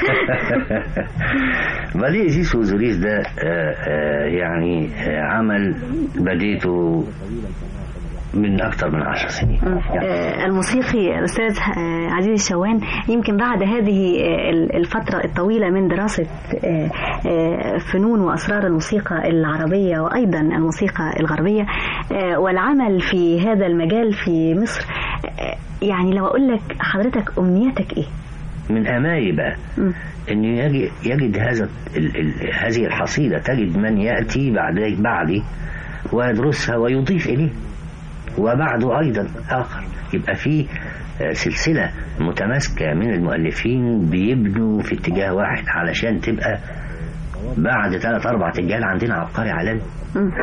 باليه زيس وزوريس ده آه آه يعني آه عمل بديته من أكثر من عشر سنين يعني آه، الموسيقي الأستاذ آه، عزيز الشوان يمكن بعد هذه آه، الفترة الطويلة من دراسة آه، آه، فنون وأسرار الموسيقى العربية وأيضا الموسيقى الغربية آه، والعمل في هذا المجال في مصر آه، يعني لو أقول لك حضرتك أمنيتك إيه؟ من أمالي بقى مم. أن يجد, يجد هذا ال ال هذه الحصيلة تجد من يأتي بعد بعدي ويدرسها ويضيف إليه وبعده أيضا آخر يبقى في آه، سلسلة متماسكة من المؤلفين بيبنوا في اتجاه واحد علشان تبقى بعد ثلاث أربع تجال عندنا عبقري عالمي مم.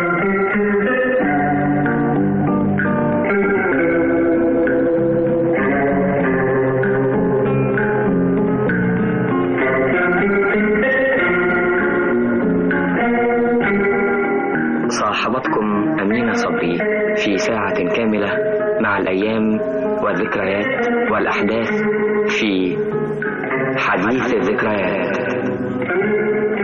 صاحبتكم أمينة صبري في ساعة كاملة مع الأيام والذكريات والأحداث في حديث الذكريات